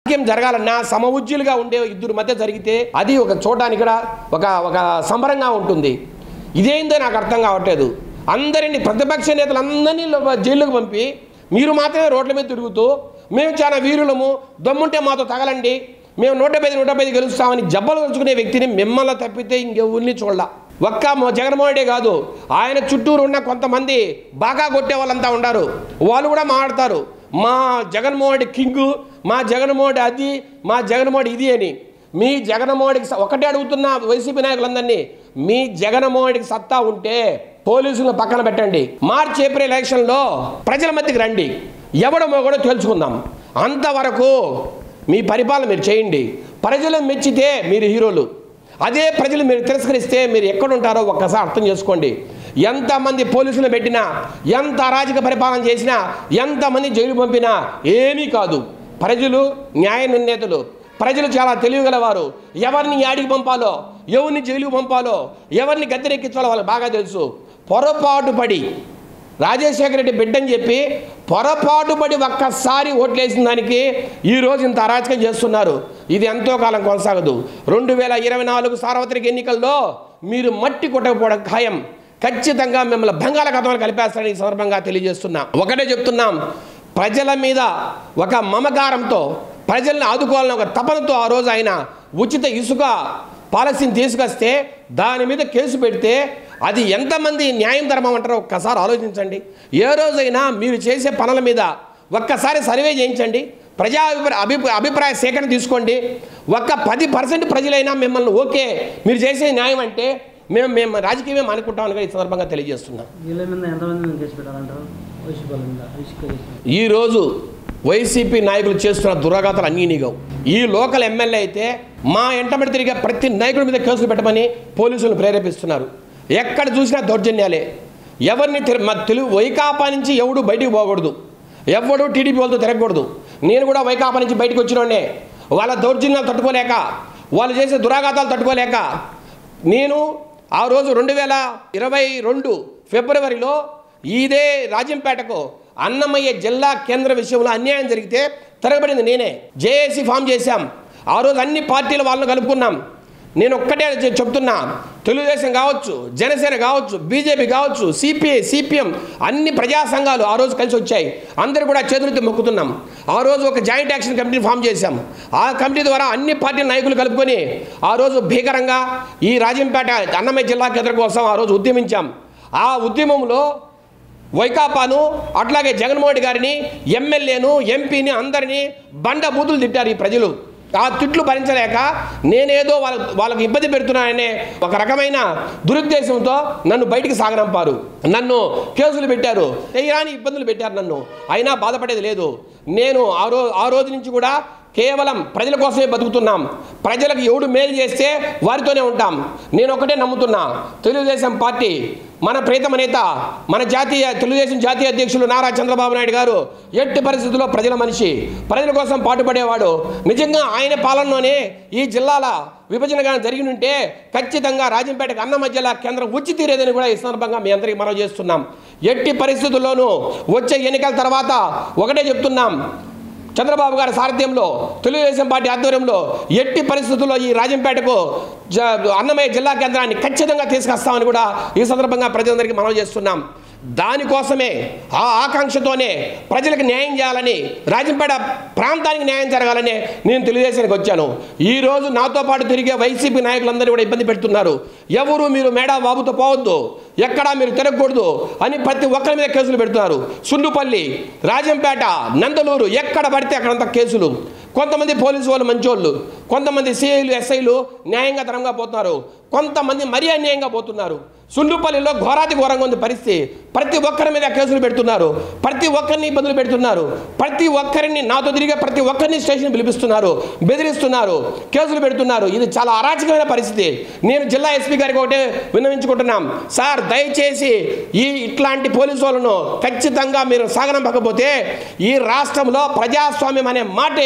రాజకీయం జరగాలన్నా సమవుజ్యులుగా ఉండే ఇద్దరు మధ్య జరిగితే అది ఒక చూడడానికి కూడా ఒక ఒక సంబరంగా ఉంటుంది ఇదేందో నాకు అర్థం కావట్లేదు అందరినీ ప్రతిపక్ష నేతలందరినీ లో- జైలుకు పంపి మీరు మాత్రమే రోడ్ల మీద తిరుగుతూ మేము చాలా వీరులము దమ్ముంటే మాతో తగలండి మేము నూట పది నూట పది గెలుస్తామని జబ్బలు గెలుచుకునే వ్యక్తిని మిమ్మల్ని తప్పితే ఇంకెవరిని చూడాల ఒక్క మొ- జగన్మోహన్ రెడ్డి కాదు ఆయన చుట్టూరు ఉన్న కొంతమంది బాగా కొట్టే వాళ్ళంతా ఉన్నారు వాళ్ళు కూడా మాట్లాడతారు మా జగన్మోహన్ రెడ్డి కింగ్ మా జగన్మోహన్ రెడ్డి అది మా జగన్మోహన్ రెడ్డి ఇది అని మీ జగన్మోహన్ రెడ్డికి స- ఒకటే అడుగుతున్న వైసీపీ నాయకులందరినీ మీ జగన్మోహన్ రెడ్డికి సత్తా ఉంటే పోలీసులను పక్కన పెట్టండి మార్చి ఏప్రిల్ ఎలక్షన్లో ప్రజల మధ్యకి రండి ఎవడమో కూడా తెలుసుకుందాం అంతవరకు మీ పరిపాలన మీరు చేయండి ప్రజలు మెచ్చితే మీరు హీరోలు అదే ప్రజలు మీరు తిరస్కరిస్తే మీరు ఎక్కడుంటారో ఒక్కసారి అర్థం చేసుకోండి ఎంతమంది పోలీసులు పెట్టినా ఎంత అరాజక పరిపాలన చేసినా ఎంతమంది జైలు పంపినా ఏమీ కాదు ప్రజలు న్యాయ నిర్ణేతలు ప్రజలు చాలా తెలివిగలవారు ఎవరిని యాడికి పంపాలో ఎవరిని జైలుకి పంపాలో ఎవరిని గద్దెనెక్కించాలో వాళ్ళకి బాగా తెలుసు పొరపాటు పడి రాజశేఖర రెడ్డి బిడ్డని చెప్పి పొరపాటు పడి ఒక్కసారి ఓట్లేసిన దానికి ఈరోజు ఇంత అరాచకం చేస్తున్నారు ఇది ఎంతో కాలం కొనసాగదు రెండు వేల ఇరవై నాలుగు సార్వత్రిక ఎన్నికల్లో మీరు మట్టి కొట్టకపోవడం ఖాయం ఖచ్చితంగా మిమ్మల్ని బంగాళాఖాతంలో కలిపేస్తారని ఈ సందర్భంగా తెలియజేస్తున్నా ఒకటే చెప్తున్నాం ప్రజల మీద ఒక మమకారంతో ప్రజల్ని ఆదుకోవాలని ఒక తపనతో ఆ రోజు ఆయన ఉచిత ఇసుక పాలసీని తీసుకొస్తే దాని మీద కేసు పెడితే అది ఎంతమంది న్యాయం ధర్మం అంటారో ఒక్కసారి ఆలోచించండి ఏ రోజైనా మీరు చేసే పనుల మీద ఒక్కసారి సర్వే చేయించండి ప్రజా అభిప్రాయ అభి అభిప్రాయ సేకరణ తీసుకోండి ఒక్క పది పర్సెంట్ ప్రజలైనా మిమ్మల్ని ఓకే మీరు చేసే న్యాయం అంటే మేము మేము రాజకీయమే అనుకుంటామని కూడా ఈ సందర్భంగా తెలియజేస్తున్నాం వీళ్ళ మీద ఎంతమంది కేసు పెట్టాలంటారు వైసీపీ వాళ్ళ మీద ఇసుక కేసు ఈరోజు వైసీపీ నాయకులు చేస్తున్న దురాఘాతాలు అన్నీ నీగవు ఈ లోకల్ ఎమ్మెల్యే అయితే మా ఎంటబడి తిరిగే ప్రతి నాయకుడి మీద కేసులు పెట్టమని పోలీసులు ప్రేరేపిస్తున్నారు ఎక్కడ చూసినా దౌర్జన్యాలే ఎవరిని తిర- మా తెలుగు వైకాపా నుంచి ఎవడు బయటికి పోకూడదు ఎవడు టీడీపీ వాళ్ళతో తిరగకూడదు నేను కూడా వైకాపా నుంచి బయటకు వచ్చినోడే వాళ్ళ దౌర్జన్యాలు తట్టుకోలేక వాళ్ళు చేసే దురాఘాతాలు తట్టుకోలేక నేను ఆ రోజు రెండు వేల ఇరవై రెండు ఫిబ్రవరిలో ఇదే రాజంపేటకు అన్నమయ్య జిల్లా కేంద్ర విషయంలో అన్యాయం జరిగితే తిరగబడింది నేనే జేఏసీ ఫామ్ చేశాం ఆ రోజు అన్ని పార్టీల వాళ్ళని కలుపుకున్నాం నేను ఒక్కటే చె- చెప్తున్నా తెలుగుదేశం కావచ్చు జనసేన కావచ్చు బీజేపీ కావచ్చు సిపిఐ సిపిఎం అన్ని ప్రజా సంఘాలు ఆ రోజు కలిసి వచ్చాయి అందరూ కూడా చేతులెత్తి మొక్కుతున్నాం ఆ రోజు ఒక జాయింట్ యాక్షన్ కమిటీ ఫామ్ చేశాం ఆ కమిటీ ద్వారా అన్ని పార్టీల నాయకులు కలుపుకొని ఆ రోజు భీకరంగా ఈ రాజంపేట అన్నమయ్య జిల్లా కేంద్రం కోసం ఆ రోజు ఉద్యమించాం ఆ ఉద్యమంలో వైకాపాను అట్లాగే జగన్మోహన్ రెడ్డి గారిని ఎమ్మెల్యేను ఎంపీని అందరినీ బండ బూతులు తిట్టారు ఈ ప్రజలు ఆ తిట్లు భరించలేక నేనేదో వాళ్ళ వాళ్ళకి ఇబ్బంది పెడుతున్నాననే ఒక రకమైన దురుద్దేశంతో నన్ను బయటికి సాగనంపారు నన్ను కేసులు పెట్టారు తీరాని ఇబ్బందులు పెట్టారు నన్ను అయినా బాధపడేది లేదు నేను ఆ రో ఆ రోజు నుంచి కూడా కేవలం ప్రజల కోసమే బతుకుతున్నాం ప్రజలకు ఎవడు మేలు చేస్తే వారితోనే ఉంటాం నేను ఒకటే నమ్ముతున్నా తెలుగుదేశం పార్టీ మన ప్రీతమ నేత మన జాతీయ తెలుగుదేశం జాతీయ అధ్యక్షులు నారా చంద్రబాబు నాయుడు గారు ఎట్టి పరిస్థితుల్లో ప్రజల మనిషి ప్రజల కోసం పాటుపడేవాడు నిజంగా ఆయన పాలనలోనే ఈ జిల్లాల విభజన కానీ జరిగి ఉంటే ఖచ్చితంగా రాజంపేటకు అన్న మధ్యలో కేంద్రం ఉచ్చి తీరేదని కూడా ఈ సందర్భంగా మీ అందరికీ మనవి చేస్తున్నాం ఎట్టి పరిస్థితుల్లోనూ వచ్చే ఎన్నికల తర్వాత ఒకటే చెప్తున్నాం చంద్రబాబు గారి సారథ్యంలో తెలుగుదేశం పార్టీ ఆధ్వర్యంలో ఎట్టి పరిస్థితుల్లో ఈ రాజంపేటకు జ- అన్నమయ్య జిల్లా కేంద్రాన్ని ఖచ్చితంగా తీసుకొస్తామని కూడా ఈ సందర్భంగా ప్రజలందరికీ మనవి చేస్తున్నాం దానికోసమే ఆ ఆకాంక్షతోనే ప్రజలకు న్యాయం చేయాలని రాజంపేట ప్రాంతానికి న్యాయం జరగాలని నేను తెలుగుదేశానికి వచ్చాను ఈ రోజు నాతో పాటు తిరిగే వైసీపీ నాయకులందరూ కూడా ఇబ్బంది పెడుతున్నారు ఎవరు మీరు మేడా బాబుతో పోవద్దు ఎక్కడా మీరు తిరగకూడదు అని ప్రతి ఒక్కరి మీద కేసులు పెడుతున్నారు సుండుపల్లి రాజంపేట నందలూరు ఎక్కడ పడితే అక్కడంతా కేసులు కొంతమంది పోలీసు వాళ్ళు మంచోళ్ళు కొంతమంది సిఐలు ఎస్ఐలు న్యాయంగా తరంగా పోతున్నారు కొంతమంది మరీ అన్యాయంగా పోతున్నారు సుండుపల్లిలో ఘోరాతి ఘోరంగా ఉంది పరిస్థితి ప్రతి ఒక్కరి మీద కేసులు పెడుతున్నారు ప్రతి ఒక్కరిని ఇబ్బందులు పెడుతున్నారు ప్రతి ఒక్కరిని నాతో తిరిగే ప్రతి ఒక్కరిని స్టేషన్ పిలిపిస్తున్నారు బెదిరిస్తున్నారు కేసులు పెడుతున్నారు ఇది చాలా అరాచకమైన పరిస్థితి నేను జిల్లా ఎస్పీ గారికి ఒకటే విన్నవించుకుంటున్నాం సార్ దయచేసి ఈ ఇట్లాంటి పోలీసు వాళ్ళను ఖచ్చితంగా మీరు సాగనంపకపోతే ఈ రాష్ట్రంలో ప్రజాస్వామ్యం అనే మాటే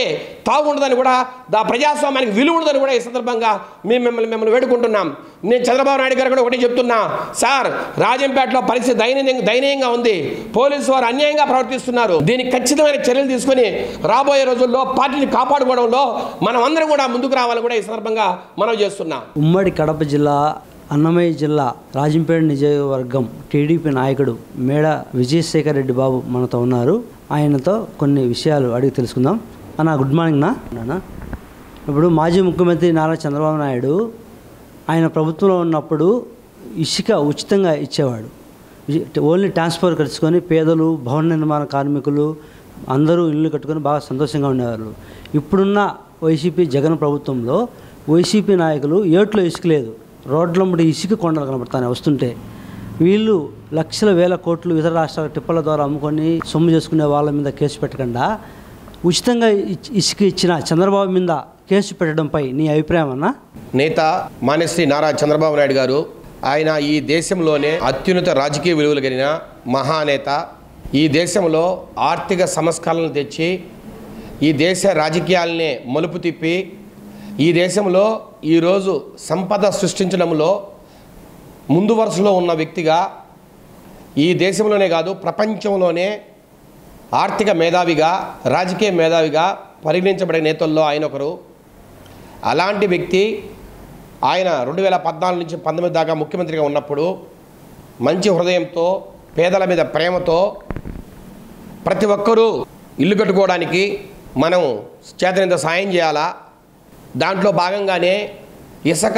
తావు ఉండదని కూడా దా ప్రజాస్వామ్యానికి విలువ ఉండదని కూడా ఈ సందర్భంగా మేము మిమ్మల్ని మిమ్మల్ని వేడుకుంటున్నాం నేను చంద్రబాబు నాయుడు గారు కూడా ఒకటి చెప్తున్నా సార్ రాజంపేటలో పరిస్థితి దయనీయంగా దయనీయంగా ఉంది పోలీసు వారు అన్యాయంగా ప్రవర్తిస్తున్నారు దీనికి ఖచ్చితమైన చర్యలు తీసుకొని రాబోయే రోజుల్లో పార్టీని కాపాడుకోవడంలో మనం అందరం కూడా ముందుకు రావాలని కూడా ఈ సందర్భంగా మనం చేస్తున్నాం ఉమ్మడి కడప జిల్లా అన్నమయ్య జిల్లా రాజంపేట నియోజకవర్గం టీడీపీ నాయకుడు మేడ విజయశేఖర్ రెడ్డి బాబు మనతో ఉన్నారు ఆయనతో కొన్ని విషయాలు అడిగి తెలుసుకుందాం అన్న గుడ్ మార్నింగ్ నా నాన్న ఇప్పుడు మాజీ ముఖ్యమంత్రి నారా చంద్రబాబు నాయుడు ఆయన ప్రభుత్వంలో ఉన్నప్పుడు ఇసుక ఉచితంగా ఇచ్చేవాడు ఇ- ఓన్లీ ట్రాన్స్ఫర్ కలుసుకొని పేదలు భవన నిర్మాణ కార్మికులు అందరూ ఇల్లు కట్టుకొని బాగా సంతోషంగా ఉండేవారు ఇప్పుడున్న వైసీపీ జగన్ ప్రభుత్వంలో వైసీపీ నాయకులు ఏట్లో ఇసుక లేదు రోడ్లమ్మడి ఇసుక కొండలు కనబడతాయి వస్తుంటే వీళ్ళు లక్షల వేల కోట్లు ఇతర రాష్ట్రాల టిప్పల ద్వారా అమ్ముకొని సొమ్ము చేసుకునే వాళ్ళ మీద కేసు పెట్టకుండా ఉచితంగా ఇచ్- ఇసుక ఇచ్చిన చంద్రబాబు మీద కేసు పెట్టడంపై నీ అభిప్రాయం అన్నా నేత మాన్యశ్రీ నారా చంద్రబాబు నాయుడు గారు ఆయన ఈ దేశంలోనే అత్యున్నత రాజకీయ విలువలు కలిగిన మహానేత ఈ దేశంలో ఆర్థిక సంస్కరణలు తెచ్చి ఈ దేశ రాజకీయాలనే మలుపు తిప్పి ఈ దేశంలో ఈరోజు సంపద సృష్టించడంలో ముందు వరుసలో ఉన్న వ్యక్తిగా ఈ దేశంలోనే కాదు ప్రపంచంలోనే ఆర్థిక మేధావిగా రాజకీయ మేధావిగా పరిగణించబడే నేతల్లో ఆయన ఒకరు అలాంటి వ్యక్తి ఆయన రెండు వేల పద్నాలుగు నుంచి పంతొమ్మిది దాకా ముఖ్యమంత్రిగా ఉన్నప్పుడు మంచి హృదయంతో పేదల మీద ప్రేమతో ప్రతి ఒక్కరూ ఇల్లు కట్టుకోవడానికి మనం చేతనంత సాయం చేయాలా దాంట్లో భాగంగానే ఇసుక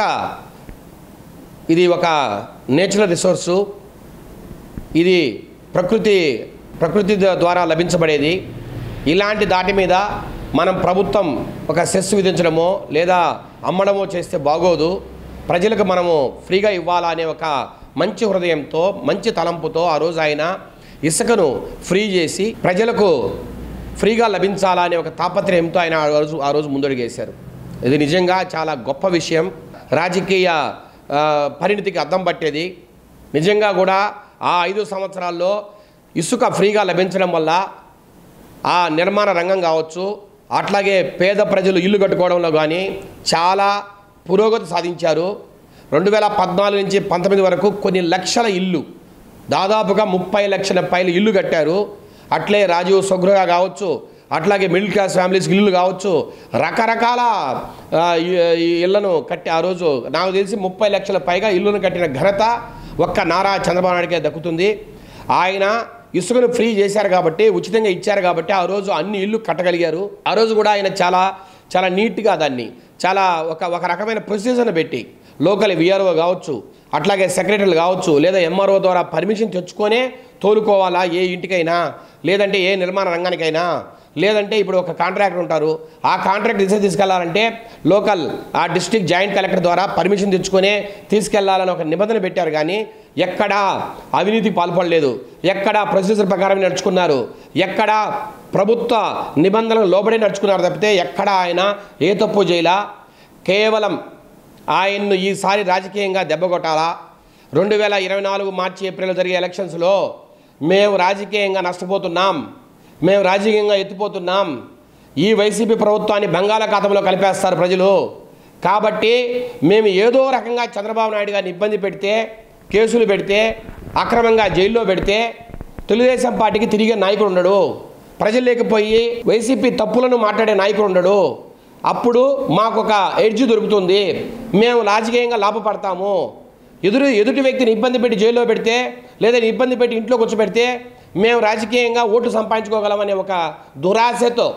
ఇది ఒక నేచురల్ రిసోర్సు ఇది ప్రకృతి ప్రకృతి ద్వారా లభించబడేది ఇలాంటి దాటి మీద మనం ప్రభుత్వం ఒక సెస్ విధించడమో లేదా అమ్మడమో చేస్తే బాగోదు ప్రజలకు మనము ఫ్రీగా ఇవ్వాలా అనే ఒక మంచి హృదయంతో మంచి తలంపుతో ఆ రోజు ఆయన ఇసుకను ఫ్రీ చేసి ప్రజలకు ఫ్రీగా లభించాలా అనే ఒక తాపత్రయంతో ఆయన ఆ రోజు ఆ రోజు ముందడుగేశారు ఇది నిజంగా చాలా గొప్ప విషయం రాజకీయ ఆ, పరిణితికి అద్దం పట్టేది నిజంగా కూడా ఆ ఐదు సంవత్సరాల్లో ఇసుక ఫ్రీగా లభించడం వల్ల ఆ నిర్మాణ రంగం కావచ్చు అట్లాగే పేద ప్రజలు ఇల్లు కట్టుకోవడంలో కానీ చాలా పురోగతి సాధించారు రెండు వేల పద్నాలుగు నుంచి పంతొమ్మిది వరకు కొన్ని లక్షల ఇల్లు దాదాపుగా ముప్పై లక్షల పైలు ఇల్లు కట్టారు అట్లే రాజీవ్ స్వగృహ కావచ్చు అట్లాగే మిడిల్ క్లాస్ ఫ్యామిలీస్కి ఇల్లు కావచ్చు రకరకాల ఆ, ఈ- ఈ ఇళ్లను కట్టి ఆ రోజు నాకు తెలిసి ముప్పై లక్షల పైగా ఇల్లును కట్టిన ఘనత ఒక్క నారా చంద్రబాబు నాయుడికే దక్కుతుంది ఆయన ఇసుకను ఫ్రీ చేశారు కాబట్టి ఉచితంగా ఇచ్చారు కాబట్టి ఆ రోజు అన్ని ఇల్లు కట్టగలిగారు ఆ రోజు కూడా ఆయన చాలా చాలా నీట్గా దాన్ని చాలా ఒక ఒక రకమైన ప్రొసీజర్ని పెట్టి లోకల్ విఆర్ఓ కావచ్చు అట్లాగే సెక్రటరీలు కావచ్చు లేదా ఎంఆర్ఓ ద్వారా పర్మిషన్ తెచ్చుకొనే తోలుకోవాలా ఏ ఇంటికైనా లేదంటే ఏ నిర్మాణ రంగానికైనా లేదంటే ఇప్పుడు ఒక కాంట్రాక్టర్ ఉంటారు ఆ కాంట్రాక్ట్ దిశ తీసుకెళ్లాలంటే లోకల్ ఆ డిస్ట్రిక్ట్ జాయింట్ కలెక్టర్ ద్వారా పర్మిషన్ తెచ్చుకొనే తీసుకెళ్లాలని ఒక నిబంధన పెట్టారు కానీ ఎక్కడా అవినీతికి పాల్పడలేదు ఎక్కడా ప్రొసీజర్ ప్రకారం నడుచుకున్నారు ఎక్కడా ప్రభుత్వ నిబంధనలు లోబడి నడుచుకున్నారు తప్పితే ఎక్కడ ఆయన ఏ తప్పు చేయలా కేవలం ఆయన్ను ఈసారి రాజకీయంగా దెబ్బకొట్టాలా రెండు వేల ఇరవై నాలుగు మార్చి ఏప్రిల్ జరిగే ఎలక్షన్స్లో మేము రాజకీయంగా నష్టపోతున్నాం మేము రాజకీయంగా ఎత్తిపోతున్నాం ఈ వైసీపీ ప్రభుత్వాన్ని బంగాళాఖాతంలో కలిపేస్తారు ప్రజలు కాబట్టి మేము ఏదో రకంగా చంద్రబాబు నాయుడు గారిని ఇబ్బంది పెడితే కేసులు పెడితే అక్రమంగా జైల్లో పెడితే తెలుగుదేశం పార్టీకి తిరిగే నాయకుడు ఉండడు ప్రజలు లేకపోయి వైసీపీ తప్పులను మాట్లాడే నాయకుడు ఉండడు అప్పుడు మాకు ఒక ఎడ్జ్ దొరుకుతుంది మేము రాజకీయంగా లాభపడతాము ఎదురు ఎదుటి వ్యక్తిని ఇబ్బంది పెట్టి జైల్లో పెడితే లేదా ఇబ్బంది పెట్టి ఇంట్లో కూర్చోబెడితే మేము రాజకీయంగా ఓటు సంపాదించుకోగలమనే ఒక దురాశతో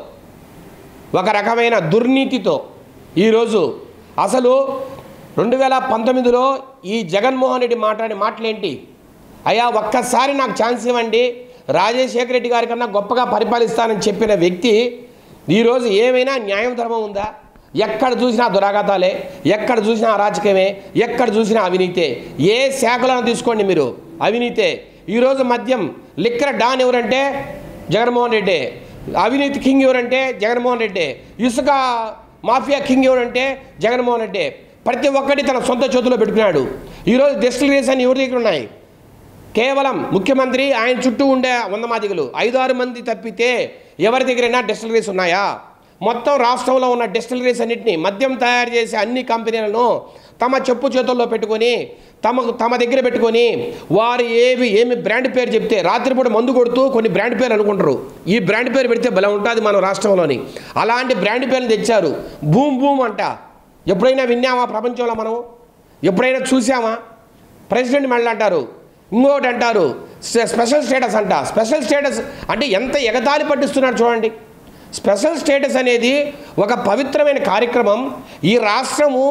ఒక రకమైన దుర్నీతితో ఈరోజు అసలు రెండు వేల పంతొమ్మిదిలో ఈ జగన్మోహన్ రెడ్డి మాట్లాడే మాటలేంటి అయ్యా ఒక్కసారి నాకు ఛాన్స్ ఇవ్వండి రాజశేఖర రెడ్డి గారి కన్నా గొప్పగా పరిపాలిస్తానని చెప్పిన వ్యక్తి ఈరోజు ఏమైనా న్యాయం ధర్మం ఉందా ఎక్కడ చూసినా దురాఘాతాలే ఎక్కడ చూసినా అరాచకమే ఎక్కడ చూసినా అవినీతే ఏ శాఖలను తీసుకోండి మీరు అవినీతే ఈరోజు మద్యం లిక్కర్ డాన్ ఎవరంటే జగన్మోహన్ రెడ్డి అవినీతి కింగ్ ఎవరంటే జగన్మోహన్ రెడ్డి ఇసుక మాఫియా కింగ్ ఎవరంటే జగన్మోహన్ రెడ్డి ప్రతి ఒక్కటి తన సొంత చేతిలో పెట్టుకున్నాడు ఈరోజు డెస్టినేషన్ అన్ని ఎవరి దగ్గర ఉన్నాయి కేవలం ముఖ్యమంత్రి ఆయన చుట్టూ ఉండే వంద మాదిగలు ఐదు ఆరు మంది తప్పితే ఎవరి దగ్గరైనా డెస్టిలరీస్ ఉన్నాయా మొత్తం రాష్ట్రంలో ఉన్న డిస్టిలరీస్ అన్నింటినీ మద్యం తయారు చేసే అన్ని కంపెనీలను తమ చెప్పు చేతుల్లో పెట్టుకొని తమకు తమ దగ్గర పెట్టుకొని వారు ఏవి ఏమి బ్రాండ్ పేరు చెప్తే రాత్రిపూట మందు కొడుతూ కొన్ని బ్రాండ్ పేరు అనుకుంటారు ఈ బ్రాండ్ పేరు పెడితే భలే ఉంటుంది మన రాష్ట్రంలోని అలాంటి బ్రాండ్ పేర్లు తెచ్చారు భూమ్ భూమ్ అంట ఎప్పుడైనా విన్నామా ప్రపంచంలో మనం ఎప్పుడైనా చూసామా ప్రెసిడెంట్ మళ్ళీ అంటారు ఇంకోటి అంటారు స్పె- స్పెషల్ స్టేటస్ అంట స్పెషల్ స్టేటస్ అంటే ఎంత ఎగతాళి పట్టిస్తున్నారు చూడండి స్పెషల్ స్టేటస్ అనేది ఒక పవిత్రమైన కార్యక్రమం ఈ రాష్ట్రము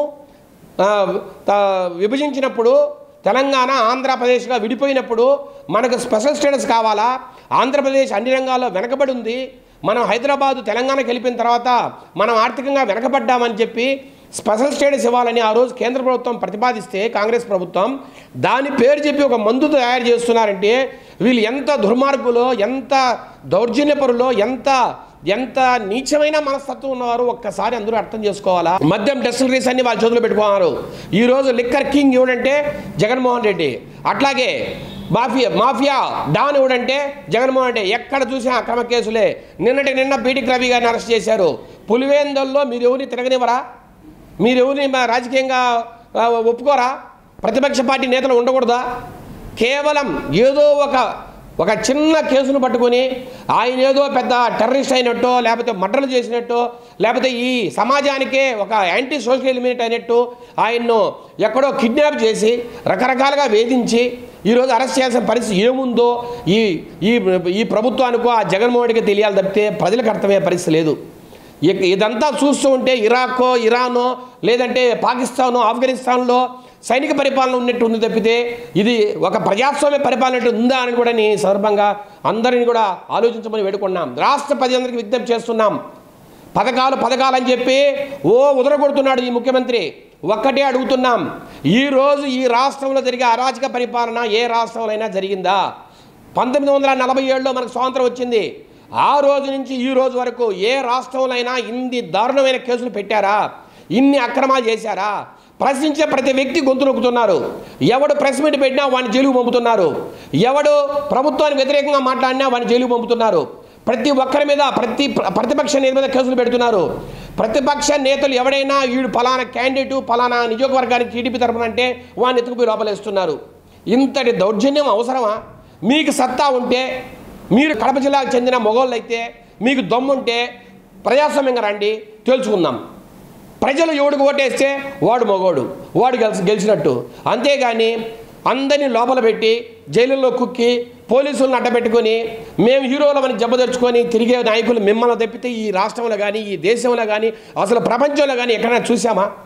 ఆ, ఆ, విభజించినప్పుడు తెలంగాణ ఆంధ్రప్రదేశ్గా విడిపోయినప్పుడు మనకు స్పెషల్ స్టేటస్ కావాలా ఆంధ్రప్రదేశ్ అన్ని రంగాల్లో వెనకబడి ఉంది మనం హైదరాబాదు తెలంగాణకి వెళ్ళిపోయిన తర్వాత మనం ఆర్థికంగా వెనకబడ్డామని చెప్పి స్పెషల్ స్టేటస్ ఇవ్వాలని ఆ రోజు కేంద్ర ప్రభుత్వం ప్రతిపాదిస్తే కాంగ్రెస్ ప్రభుత్వం దాని పేరు చెప్పి ఒక మందు తయారు చేస్తున్నారంటే వీళ్ళు ఎంత దుర్మార్గులో ఎంత దౌర్జన్యపరులో ఎంత ఎంత నీచమైన మనస్తత్వం ఉన్నవారు ఒక్కసారి అందరూ అర్థం చేసుకోవాలా మద్యం డెస్టిలరీస్ అన్ని వాళ్ళ చేతులు పెట్టుకున్నారు ఈరోజు లిక్కర్ కింగ్ ఎవడంటే జగన్మోహన్ రెడ్డి అట్లాగే మాఫియా మాఫియా డాన్ ఎవడంటే జగన్మోహన్ రెడ్డి ఎక్కడ చూసినా అక్రమ కేసులే నిన్నటి నిన్న బీటిక్ రవి గారిని అరెస్ట్ చేశారు పులివేందల్లో మీరు ఎవరిని తిరగనివ్వరా మీరు ఎవరిని మా రాజకీయంగా ఆ, ఒప్పుకోరా ప్రతిపక్ష పార్టీ నేతలు ఉండకూడదా కేవలం ఏదో ఒక ఒక చిన్న కేసును పట్టుకొని ఆయన ఏదో పెద్ద టెర్రరిస్ట్ అయినట్టు లేకపోతే మర్డర్లు చేసినట్టు లేకపోతే ఈ సమాజానికే ఒక యాంటీ సోషల్ ఎలిమినేట్ అయినట్టు ఆయన్ను ఎక్కడో కిడ్నాప్ చేసి రకరకాలుగా వేధించి ఈరోజు అరెస్ట్ చేయాల్సిన పరిస్థితి ఏముందో ఈ ఈ ఈ ప్రభుత్వానికో ఆ జగన్మోహన్కి తెలియాలి తప్పితే ప్రజలకు అర్థమయ్యే పరిస్థితి లేదు ఇక ఇదంతా చూస్తూ ఉంటే ఇరాకో ఇరానో లేదంటే పాకిస్తానో ఆఫ్ఘనిస్తాన్లో సైనిక పరిపాలన ఉన్నట్టు ఉంది తప్పితే ఇది ఒక ప్రజాస్వామ్య పరిపాలన ఉందా అని కూడా ఈ సందర్భంగా అందరిని కూడా ఆలోచించమని వేడుకున్నాం రాష్ట్ర ప్రజలందరికీ విజ్ఞప్తి చేస్తున్నాం పథకాలు పథకాలు అని చెప్పి ఓ ఉదరగొడుతున్నాడు ఈ ముఖ్యమంత్రి ఒక్కటే అడుగుతున్నాం ఈ రోజు ఈ రాష్ట్రంలో జరిగే అరాచక పరిపాలన ఏ రాష్ట్రంలో అయినా జరిగిందా పంతొమ్మిది వందల నలభై ఏడులో మనకు స్వాతంత్రం వచ్చింది ఆ రోజు నుంచి ఈ రోజు వరకు ఏ రాష్ట్రంలో అయినా ఇన్ని దారుణమైన కేసులు పెట్టారా ఇన్ని అక్రమాలు చేశారా ప్రశ్నించే ప్రతి వ్యక్తి గొంతు నొక్కుతున్నారు ఎవడు ప్రెస్ మీట్ పెట్టినా వాడిని జైలుకు పంపుతున్నారు ఎవడు ప్రభుత్వానికి వ్యతిరేకంగా మాట్లాడినా వాడిని జైలుకు పంపుతున్నారు ప్రతి ఒక్కరి మీద ప్రతి ప్రతిపక్ష నేత మీద కేసులు పెడుతున్నారు ప్రతిపక్ష నేతలు ఎవడైనా వీడు ఫలానా క్యాండిడేటు ఫలానా నియోజకవర్గానికి టీడీపీ తరపున అంటే వాడిని ఎత్తుకుపోయి లోపలేస్తున్నారు ఇంతటి దౌర్జన్యం అవసరమా మీకు సత్తా ఉంటే మీరు కడప జిల్లాకు చెందిన మొగోళ్ళు అయితే మీకు దమ్ముంటే ప్రజాస్వామ్యంగా రండి తేల్చుకుందాం ప్రజలు ఎవడికి ఓటేస్తే వాడు మగోడు వాడు గెలిచి గెలిచినట్టు అంతేగాని అందరినీ లోపల పెట్టి జైలుల్లో కుక్కి పోలీసులను అడ్డపెట్టుకొని మేము హీరోలమని జబ్బదర్చుకొని తిరిగే నాయకులు మిమ్మల్ని తప్పితే ఈ రాష్ట్రంలో కానీ ఈ దేశంలో కానీ అసలు ప్రపంచంలో కానీ ఎక్కడైనా చూసామా